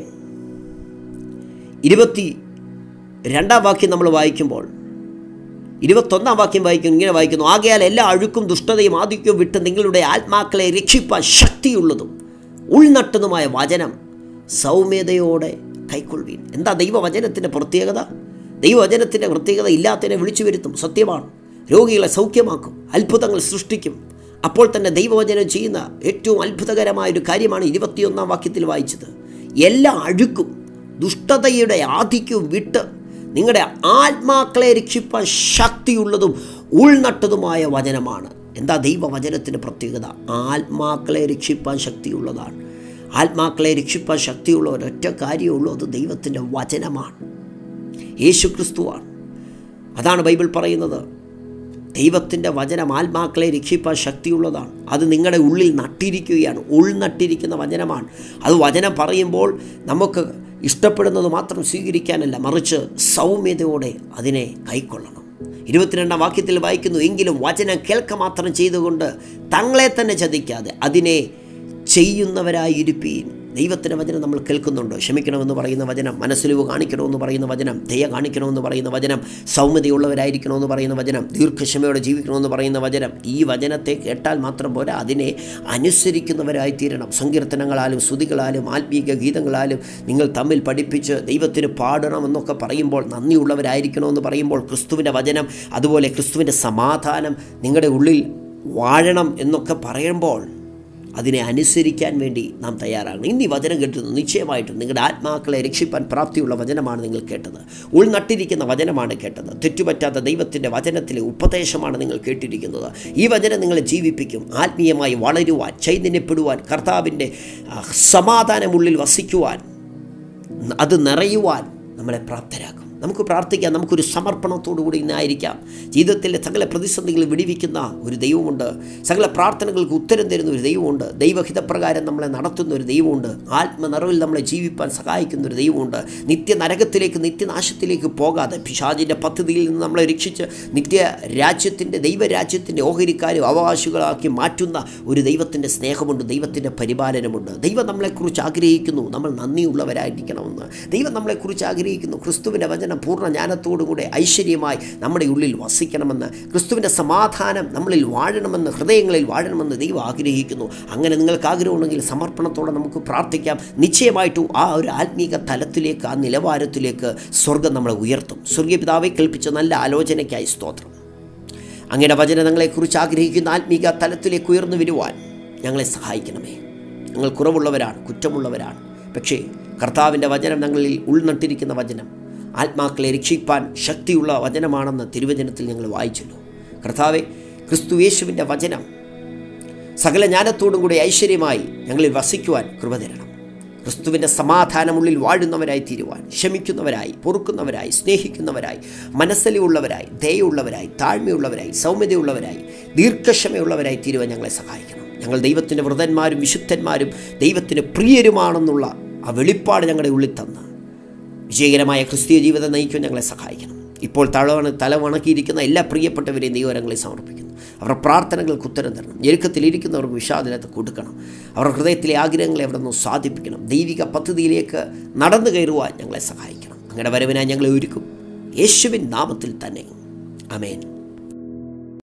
ഇരുപത്തി രണ്ടാം വാക്യം നമ്മൾ വായിക്കുമ്പോൾ ഇരുപത്തൊന്നാം വാക്യം വായിക്കുന്നു ഇങ്ങനെ വായിക്കുന്നു ആകയാൽ എല്ലാ അഴുക്കും ദുഷ്ടതയും ആധിക്യവും വിട്ട് നിങ്ങളുടെ ആത്മാക്കളെ രക്ഷിപ്പാൻ ശക്തിയുള്ളതും ഉൾനട്ടതുമായ വചനം സൗമ്യതയോടെ കൈക്കൊള്ളുവീൻ എന്താ ദൈവവചനത്തിൻ്റെ പ്രത്യേകത ദൈവവചനത്തിൻ്റെ പ്രത്യേകത ഇല്ലാത്തതിനെ വിളിച്ചു വരുത്തും സത്യമാണ് രോഗികളെ സൗഖ്യമാക്കും അത്ഭുതങ്ങൾ സൃഷ്ടിക്കും അപ്പോൾ തന്നെ ദൈവവചനം ചെയ്യുന്ന ഏറ്റവും അത്ഭുതകരമായ ഒരു കാര്യമാണ് ഇരുപത്തിയൊന്നാം വാക്യത്തിൽ വായിച്ചത് എല്ലാ അഴുക്കും ദുഷ്ടതയുടെ ആധിക്യവും വിട്ട് നിങ്ങളുടെ ആത്മാക്കളെ രക്ഷിപ്പാൻ ശക്തിയുള്ളതും ഉൾനട്ടതുമായ വചനമാണ് എന്താ ദൈവവചനത്തിൻ്റെ പ്രത്യേകത ആത്മാക്കളെ രക്ഷിപ്പാൻ ശക്തിയുള്ളതാണ് ആത്മാക്കളെ രക്ഷിപ്പാൻ ശക്തിയുള്ള ഒരൊറ്റ കാര്യമുള്ളൂ അത് ദൈവത്തിൻ്റെ വചനമാണ് യേശു ക്രിസ്തുവാണ് അതാണ് ബൈബിൾ പറയുന്നത് ദൈവത്തിൻ്റെ വചനം ആത്മാക്കളെ രക്ഷിപ്പാൻ ശക്തിയുള്ളതാണ് അത് നിങ്ങളുടെ ഉള്ളിൽ നട്ടിരിക്കുകയാണ് ഉൾനട്ടിരിക്കുന്ന വചനമാണ് അത് വചനം പറയുമ്പോൾ നമുക്ക് ഇഷ്ടപ്പെടുന്നത് മാത്രം സ്വീകരിക്കാനല്ല മറിച്ച് സൗമ്യതയോടെ അതിനെ കൈക്കൊള്ളണം ഇരുപത്തിരണ്ടാം വാക്യത്തിൽ വായിക്കുന്നു എങ്കിലും വചനം കേൾക്ക മാത്രം ചെയ്തുകൊണ്ട് തങ്ങളെ തന്നെ ചതിക്കാതെ അതിനെ ചെയ്യുന്നവരായിരിപ്പീൻ ദൈവത്തിൻ്റെ വചനം നമ്മൾ കേൾക്കുന്നുണ്ട് ക്ഷമിക്കണമെന്ന് പറയുന്ന വചനം മനസ്സിലിവ് കാണിക്കണമെന്ന് പറയുന്ന വചനം ദയ കാണിക്കണമെന്ന് പറയുന്ന വചനം സൗമ്യതയുള്ളവരായിരിക്കണമെന്ന് പറയുന്ന വചനം ദീർഘക്ഷമയോടെ ജീവിക്കണമെന്ന് പറയുന്ന വചനം ഈ വചനത്തെ കേട്ടാൽ മാത്രം പോരാ അതിനെ അനുസരിക്കുന്നവരായി തീരണം സങ്കീർത്തനങ്ങളാലും സ്തുതികളാലും ആത്മീക ഗീതങ്ങളാലും നിങ്ങൾ തമ്മിൽ പഠിപ്പിച്ച് ദൈവത്തിന് പാടണമെന്നൊക്കെ പറയുമ്പോൾ നന്ദിയുള്ളവരായിരിക്കണമെന്ന് പറയുമ്പോൾ ക്രിസ്തുവിൻ്റെ വചനം അതുപോലെ ക്രിസ്തുവിൻ്റെ സമാധാനം നിങ്ങളുടെ ഉള്ളിൽ വാഴണം എന്നൊക്കെ പറയുമ്പോൾ അതിനെ അനുസരിക്കാൻ വേണ്ടി നാം തയ്യാറാകണം ഇന്ന് ഈ വചനം കേട്ടത് നിശ്ചയമായിട്ടും നിങ്ങളുടെ ആത്മാക്കളെ രക്ഷിപ്പാൻ പ്രാപ്തിയുള്ള വചനമാണ് നിങ്ങൾ കേട്ടത് ഉൾനട്ടിരിക്കുന്ന വചനമാണ് കേട്ടത് തെറ്റുപറ്റാത്ത ദൈവത്തിൻ്റെ വചനത്തിലെ ഉപദേശമാണ് നിങ്ങൾ കേട്ടിരിക്കുന്നത് ഈ വചനം നിങ്ങളെ ജീവിപ്പിക്കും ആത്മീയമായി വളരുവാൻ ചൈതന്യപ്പെടുവാൻ കർത്താവിൻ്റെ ആ, സമാധാനമുള്ളിൽ വസിക്കുവാൻ അത് നിറയുവാൻ നമ്മളെ പ്രാപ്തരാക്കും നമുക്ക് പ്രാർത്ഥിക്കാം നമുക്കൊരു സമർപ്പണത്തോടു കൂടി ഇന്നായിരിക്കാം ജീവിതത്തിലെ സകല പ്രതിസന്ധികൾ വിടിവിക്കുന്ന ഒരു ദൈവമുണ്ട് സകല പ്രാർത്ഥനകൾക്ക് ഉത്തരം തരുന്ന ഒരു ദൈവമുണ്ട് ദൈവഹിതപ്രകാരം നമ്മളെ നടത്തുന്ന ഒരു ദൈവമുണ്ട് ആത്മനിറവിൽ നമ്മളെ ജീവിപ്പാൻ സഹായിക്കുന്ന ഒരു ദൈവമുണ്ട് നിത്യ നരകത്തിലേക്ക് നിത്യനാശത്തിലേക്ക് പോകാതെ പിശാചിൻ്റെ പദ്ധതിയിൽ നിന്ന് നമ്മളെ രക്ഷിച്ച് നിത്യ രാജ്യത്തിൻ്റെ ദൈവരാജ്യത്തിൻ്റെ ഓഹരിക്കാരും അവകാശികളാക്കി മാറ്റുന്ന ഒരു ദൈവത്തിൻ്റെ സ്നേഹമുണ്ട് ദൈവത്തിൻ്റെ പരിപാലനമുണ്ട് ദൈവം നമ്മളെക്കുറിച്ച് ആഗ്രഹിക്കുന്നു നമ്മൾ നന്ദിയുള്ളവരായിരിക്കണമെന്ന് ദൈവം നമ്മളെക്കുറിച്ച് ആഗ്രഹിക്കുന്നു ക്രിസ്തുവിൻ്റെ വചനം പൂർണ്ണ ജ്ഞാനത്തോടുകൂടെ ഐശ്വര്യമായി നമ്മുടെ ഉള്ളിൽ വസിക്കണമെന്ന് ക്രിസ്തുവിൻ്റെ സമാധാനം നമ്മളിൽ വാഴണമെന്ന് ഹൃദയങ്ങളിൽ വാഴണമെന്ന് ദൈവം ആഗ്രഹിക്കുന്നു അങ്ങനെ നിങ്ങൾക്ക് ആഗ്രഹമുണ്ടെങ്കിൽ സമർപ്പണത്തോടെ നമുക്ക് പ്രാർത്ഥിക്കാം നിശ്ചയമായിട്ടും ആ ഒരു ആത്മീക തലത്തിലേക്ക് ആ നിലവാരത്തിലേക്ക് സ്വർഗം നമ്മളെ ഉയർത്തും സ്വർഗീയ പിതാവെ കൽപ്പിച്ച നല്ല ആലോചനയ്ക്കായി സ്തോത്രം അങ്ങയുടെ വചനങ്ങളെക്കുറിച്ച് ആഗ്രഹിക്കുന്ന ആത്മീക തലത്തിലേക്ക് ഉയർന്നു വരുവാൻ ഞങ്ങളെ സഹായിക്കണമേ ഞങ്ങൾ കുറവുള്ളവരാണ് കുറ്റമുള്ളവരാണ് പക്ഷേ കർത്താവിൻ്റെ വചനം ഞങ്ങളിൽ ഉൾനട്ടിരിക്കുന്ന വചനം ആത്മാക്കളെ രക്ഷിപ്പാൻ ശക്തിയുള്ള വചനമാണെന്ന് തിരുവചനത്തിൽ ഞങ്ങൾ വായിച്ചല്ലോ കർത്താവെ ക്രിസ്തു യേശുവിൻ്റെ വചനം സകല ജ്ഞാനത്തോടും കൂടി ഐശ്വര്യമായി ഞങ്ങളിൽ വസിക്കുവാൻ കൃപ തരണം ക്രിസ്തുവിൻ്റെ സമാധാനമുള്ളിൽ വാഴുന്നവരായി തീരുവാൻ ക്ഷമിക്കുന്നവരായി പൊറുക്കുന്നവരായി സ്നേഹിക്കുന്നവരായി മനസ്സലിവുള്ളവരായി ദയുള്ളവരായി താഴ്മയുള്ളവരായി സൗമ്യതയുള്ളവരായി ദീർഘക്ഷമയുള്ളവരായി തീരുവാൻ ഞങ്ങളെ സഹായിക്കണം ഞങ്ങൾ ദൈവത്തിൻ്റെ വ്രതന്മാരും വിശുദ്ധന്മാരും ദൈവത്തിന് പ്രിയരുമാണെന്നുള്ള ആ വെളിപ്പാട് ഞങ്ങളുടെ ഉള്ളിൽ തന്ന് വിജയകരമായ ക്രിസ്തീയ ജീവിതം നയിക്കുവാൻ ഞങ്ങളെ സഹായിക്കണം ഇപ്പോൾ തളവണ തലവണക്കിയിരിക്കുന്ന എല്ലാ പ്രിയപ്പെട്ടവരെയും ദൈവരങ്ങളെ സമർപ്പിക്കുന്നു അവരുടെ പ്രാർത്ഥനകൾക്ക് ഉത്തരം തരണം ഞെരുക്കത്തിലിരിക്കുന്നവർക്ക് വിഷാദനത്തെ കൊടുക്കണം അവരുടെ ഹൃദയത്തിലെ ആഗ്രഹങ്ങളെ അവിടെ നിന്ന് സാധിപ്പിക്കണം ദൈവിക പദ്ധതിയിലേക്ക് നടന്നു കയറുവാൻ ഞങ്ങളെ സഹായിക്കണം അങ്ങനെ വരവിനായി ഞങ്ങളെ ഒരുക്കും യേശുവിൻ നാമത്തിൽ തന്നെ അമേൻ